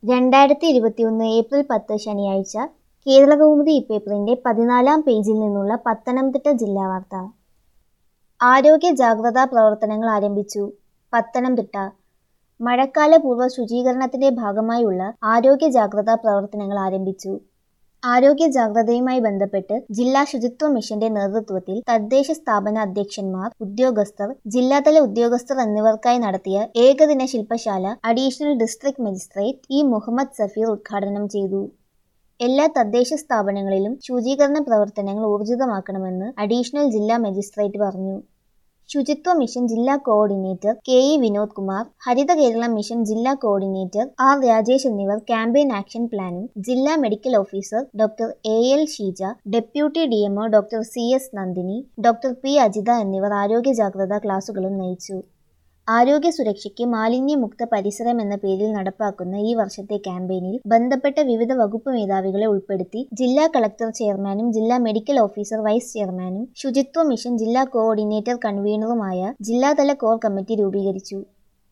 രണ്ടായിരത്തി ഇരുപത്തിയൊന്ന് ഏപ്രിൽ പത്ത് ശനിയാഴ്ച കേരളകൗമുദി ഇപ്പേപ്പറിന്റെ പതിനാലാം പേജിൽ നിന്നുള്ള പത്തനംതിട്ട ജില്ലാ വാർത്ത ആരോഗ്യ ജാഗ്രതാ പ്രവർത്തനങ്ങൾ ആരംഭിച്ചു പത്തനംതിട്ട മഴക്കാല പൂർവ്വ ശുചീകരണത്തിന്റെ ഭാഗമായുള്ള ആരോഗ്യ ജാഗ്രതാ പ്രവർത്തനങ്ങൾ ആരംഭിച്ചു ആരോഗ്യ ജാഗ്രതയുമായി ബന്ധപ്പെട്ട് ജില്ലാ ശുചിത്വ മിഷന്റെ നേതൃത്വത്തിൽ തദ്ദേശ സ്ഥാപന അധ്യക്ഷന്മാർ ഉദ്യോഗസ്ഥർ ജില്ലാതല ഉദ്യോഗസ്ഥർ എന്നിവർക്കായി നടത്തിയ ഏകദിന ശില്പശാല additional district magistrate E Muhammad Safeer ഉദ്ഘാടനം ചെയ്തു എല്ലാ തദ്ദേശ സ്ഥാപനങ്ങളിലും ശുചീകരണ പ്രവർത്തനങ്ങൾ ഊർജിതമാക്കണമെന്ന് അഡീഷണൽ ജില്ലാ മജിസ്ട്രേറ്റ് പറഞ്ഞു ശുചിത്വ മിഷൻ ജില്ലാ coordinator K E Vinod Kumar Haritha Keralam mission ജില്ലാ കോർഡിനേറ്റർ ആർ രാജേഷ് എന്നിവർ ക്യാമ്പയിൻ ആക്ഷൻ പ്ലാനും ജില്ലാ medical officer doctor A L Sheeja deputy DMO doctor C S Nandini doctor P Ajitha എന്നിവർ ആരോഗ്യ ജാഗ്രതാ ക്ലാസുകളും നയിച്ചു ആരോഗ്യ സുരക്ഷയ്ക്ക് മാലിന്യമുക്ത പരിസരം എന്ന പേരിൽ നടപ്പാക്കുന്ന ഈ വർഷത്തെ ക്യാമ്പയിനിൽ ബന്ധപ്പെട്ട വിവിധ വകുപ്പ് മേധാവികളെ ഉൾപ്പെടുത്തി ജില്ലാ കളക്ടർ ചെയർമാനും ജില്ലാ മെഡിക്കൽ ഓഫീസർ വൈസ് ചെയർമാനും ശുചിത്വ മിഷൻ ജില്ലാ കോർഡിനേറ്റർ കൺവീനറുമായ ജില്ലാതല കോർ കമ്മിറ്റി രൂപീകരിച്ചു